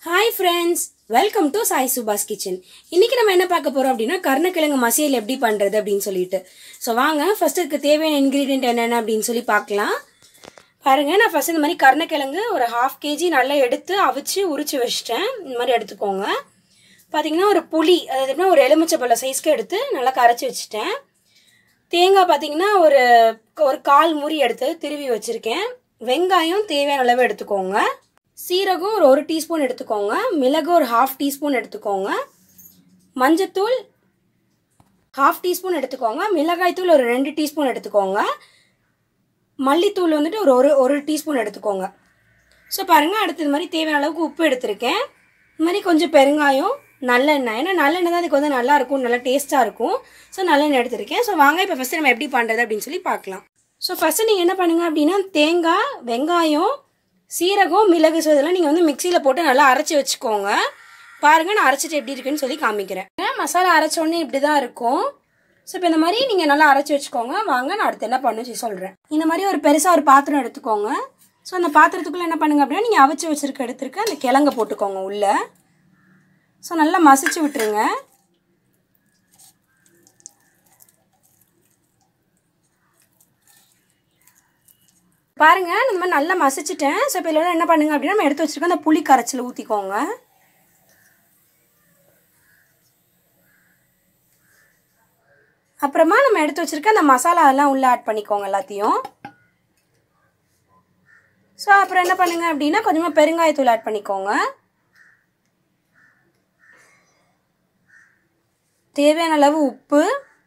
hi friends welcome to Sai Subash kitchen இன்னைக்கு நம்ம என்ன பார்க்க போறோம் அப்படின்னா கருணக்கிழங்கு மசியல் எப்படி பண்றது அப்படின்னு சொல்லிட்டு ஸோ வாங்க ஃபர்ஸ்ட் இதுக்கு தேவையான இன்க்ரீடியன்ட் என்னென்ன அப்படின்னு சொல்லி பார்க்கலாம் பாருங்க நான் ஃபர்ஸ்ட் இந்த மாதிரி கருணக்கிழங்கு ஒரு ஹாஃப் கேஜி நல்லா எடுத்து அவிச்சு உரிச்சு வச்சிட்டேன் இந்த மாதிரி எடுத்துக்கோங்க பார்த்தீங்கன்னா ஒரு புளி அதாவது எப்படின்னா ஒரு எலுமிச்சப்பழ சைஸ்க்கு எடுத்து நல்லா கரைச்சி வச்சுட்டேன் தேங்காய் பார்த்தீங்கன்னா ஒரு ஒரு கால் மூடி எடுத்து திருவி வச்சுருக்கேன் வெங்காயம் தேவையான அளவு எடுத்துக்கோங்க சீரகம் ஒரு ஒரு டீஸ்பூன் எடுத்துக்கோங்க மிளகு ஒரு ஹாஃப் டீஸ்பூன் எடுத்துக்கோங்க மஞ்சத்தூள் ஹாஃப் டீஸ்பூன் எடுத்துக்கோங்க மிளகாய்த்தூள் ஒரு ரெண்டு டீஸ்பூன் எடுத்துக்கோங்க மல்லித்தூள் வந்துட்டு ஒரு ஒரு ஒரு டீஸ்பூன் எடுத்துக்கோங்க ஸோ பாருங்கள் அடுத்து இது மாதிரி தேவையான அளவுக்கு உப்பு எடுத்திருக்கேன் இது மாதிரி கொஞ்சம் பெருங்காயம் நல்லெண்ணெய் ஏன்னா நல்லெண்ணெய் தான் அதுக்கு வந்து நல்லா இருக்கும் நல்லா டேஸ்ட்டாக இருக்கும் ஸோ நல்லெண்ணெய் எடுத்திருக்கேன் ஸோ வாங்க இப்போ ஃபஸ்ட்டு நம்ம எப்படி பண்ணுறது அப்படின்னு சொல்லி பார்க்கலாம் ஸோ ஃபஸ்ட்டு நீங்கள் என்ன பண்ணுங்க அப்படின்னா தேங்காய் வெங்காயம் சீரகம் மிளகு ஸோ இதெல்லாம் நீங்கள் வந்து மிக்சியில் போட்டு நல்லா அரைச்சி வச்சுக்கோங்க பாருங்கள் நான் அரைச்சிட்டு எப்படி இருக்குன்னு சொல்லி காமிக்கிறேன் மசாலா அரைச்சோடனே இப்படி தான் இருக்கும் ஸோ இப்போ இந்த மாதிரி நீங்கள் நல்லா அரைச்சி வச்சுக்கோங்க வாங்க நான் அடுத்து என்ன பண்ணு சொல்லி சொல்கிறேன் இந்த மாதிரி ஒரு பெருசாக ஒரு பாத்திரம் எடுத்துக்கோங்க ஸோ அந்த பாத்திரத்துக்குள்ளே என்ன பண்ணுங்க அப்படின்னா நீங்கள் அவிச்சு வச்சுருக்க எடுத்துருக்க அந்த கிழங்க போட்டுக்கோங்க உள்ளே ஸோ நல்லா மசிச்சு விட்டுருங்க பாருங்க இந்த மாதிரி நல்லா மசிச்சிட்டேன் ஸோ இப்போ இதில் என்ன பண்ணுங்க அப்படின்னா நம்ம எடுத்து வச்சிருக்க அந்த புளி கரைச்சல் ஊற்றிக்கோங்க அப்புறமா நம்ம எடுத்து வச்சிருக்க அந்த மசாலா எல்லாம் உள்ளே ஆட் பண்ணிக்கோங்க எல்லாத்தையும் ஸோ அப்புறம் என்ன பண்ணுங்க அப்படின்னா கொஞ்சமாக பெருங்காயத்தூள் ஆட் பண்ணிக்கோங்க தேவையான அளவு உப்பு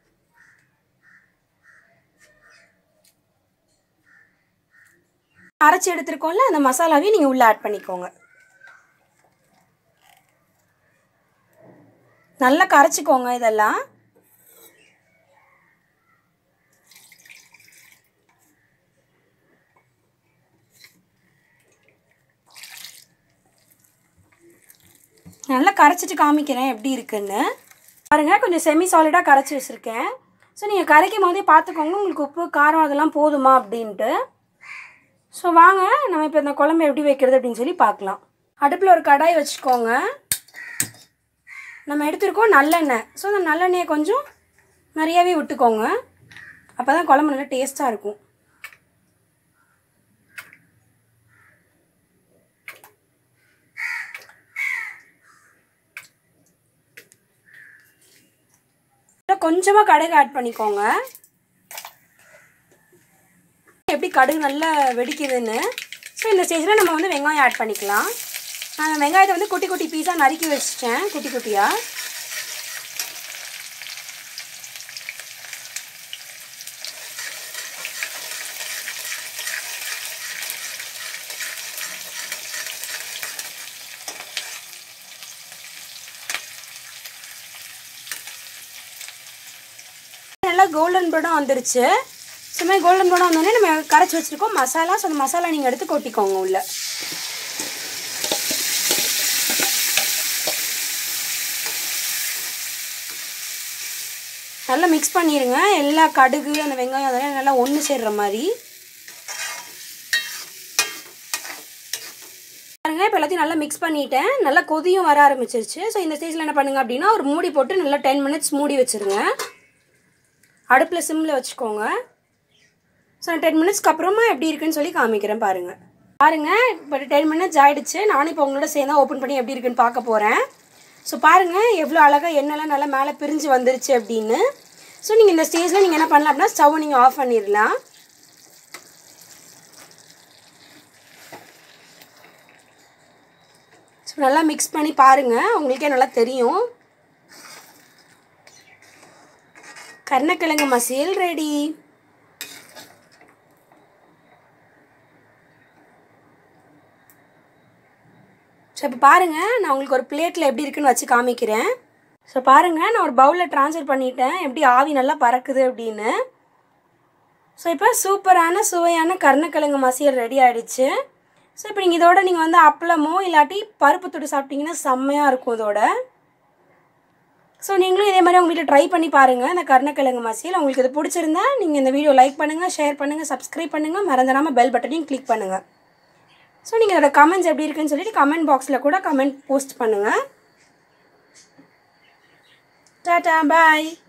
அரைச்சி எடுத்துருக்கோம்ல அந்த மசாலாவையும் நீங்கள் உள்ளே ஆட் பண்ணிக்கோங்க நல்லா கரைச்சிக்கோங்க இதெல்லாம் நல்லா கரைச்சிட்டு காமிக்கிறேன் எப்படி இருக்குன்னு பாருங்கள் கொஞ்சம் செமி சாலிடாக கரைச்சி வச்சுருக்கேன் ஸோ நீங்கள் கரைக்கும் போதே பார்த்துக்கோங்க உங்களுக்கு உப்பு காரம் அதெல்லாம் போதுமா அப்படின்ட்டு ஸோ வாங்க நம்ம இப்போ இந்த குழம்பு எப்படி வைக்கிறது அப்படின்னு சொல்லி பார்க்கலாம் அடுப்பில் ஒரு கடாய் வச்சுக்கோங்க நம்ம எடுத்துருக்கோம் நல்லெண்ணெய் ஸோ அந்த நல்லெண்ணெயை கொஞ்சம் நிறையாவே விட்டுக்கோங்க அப்போ தான் குழம்பு நல்லா டேஸ்ட்டாக இருக்கும் கொஞ்சமாக கடுகு ஆட் பண்ணிக்கோங்க எப்படி கடுகு நல்லா வெடிக்குதுன்னு ஸோ இந்த ஸ்டேஜில் நம்ம வந்து வெங்காயம் ஆட் பண்ணிக்கலாம் நான் வெங்காயத்தை வந்து குட்டி குட்டி பீஸாக நறுக்கி வச்சிட்டேன் குட்டி குட்டியாக நல்லா கோல்டன் ப்ரௌனாக வந்துருச்சு ஸோ மாதிரி கோல்டன் ப்ரௌனாக வந்தோடனே நம்ம கரைச்சி வச்சுருக்கோம் மசாலா ஸோ அந்த மசாலா நீங்கள் எடுத்து கொட்டிக்கோங்க உள்ள நல்லா மிக்ஸ் பண்ணிடுங்க எல்லா கடுகு அந்த வெங்காயம் அதெல்லாம் நல்லா ஒன்று சேர்ற மாதிரி பாருங்க இப்போ எல்லாத்தையும் நல்லா மிக்ஸ் பண்ணிட்டேன் நல்லா கொதியும் வர ஆரம்பிச்சிருச்சு ஸோ இந்த ஸ்டேஜில் என்ன பண்ணுங்க அப்படின்னா ஒரு மூடி போட்டு நல்லா டென் மினிட்ஸ் மூடி வச்சுருங்க அடுப்பில் சிம்மில் வச்சுக்கோங்க ஸோ நான் டென் மினிட்ஸ்க்கு அப்புறமா எப்படி இருக்குன்னு சொல்லி காமிக்கிறேன் பாருங்கள் பாருங்கள் இப்போ டென் மினிட்ஸ் ஆகிடுச்சு நானும் இப்போ உங்களோட சேர்ந்து ஓப்பன் பண்ணி எப்படி இருக்குன்னு பார்க்க போகிறேன் ஸோ பாருங்கள் எவ்வளோ அழகாக எண்ணெய்லாம் நல்லா மேலே பிரிஞ்சு வந்துருச்சு அப்படின்னு ஸோ நீங்கள் இந்த ஸ்டேஜில் நீங்கள் என்ன பண்ணலாம் அப்படின்னா ஸ்டவ்வை நீங்கள் ஆஃப் பண்ணிடலாம் ஸோ நல்லா மிக்ஸ் பண்ணி பாருங்கள் உங்களுக்கே நல்லா தெரியும் கருணக்கிழங்கு மசியல் ரெடி ஸோ இப்போ பாருங்கள் நான் உங்களுக்கு ஒரு பிளேட்டில் எப்படி இருக்குன்னு வச்சு காமிக்கிறேன் ஸோ பாருங்கள் நான் ஒரு பவுலில் ட்ரான்ஸ்ஃபர் பண்ணிட்டேன் எப்படி ஆவி நல்லா பறக்குது அப்படின்னு ஸோ இப்போ சூப்பரான சுவையான கருணக்கிழங்கு மசியல் ரெடி ஆகிடுச்சு ஸோ இப்போ நீங்கள் இதோட நீங்கள் வந்து அப்பளமோ இல்லாட்டி பருப்பு தொட்டு சாப்பிட்டீங்கன்னா செம்மையாக இருக்கும் இதோட ஸோ நீங்களும் இதே மாதிரி உங்கள் வீட்டில் ட்ரை பண்ணி பாருங்கள் இந்த கருணக்கிழங்கு மசியல் உங்களுக்கு இது பிடிச்சிருந்தா நீங்கள் இந்த வீடியோ லைக் பண்ணுங்கள் ஷேர் பண்ணுங்கள் சப்ஸ்கிரைப் பண்ணுங்கள் மறந்துடாமல் பெல் பட்டனையும் கிளிக் பண்ணுங்கள் ஸோ நீங்கள் அதோட கமெண்ட்ஸ் எப்படி இருக்குன்னு சொல்லிட்டு கமெண்ட் பாக்ஸில் கூட கமெண்ட் போஸ்ட் பண்ணுங்கள் டாட்டா பாய்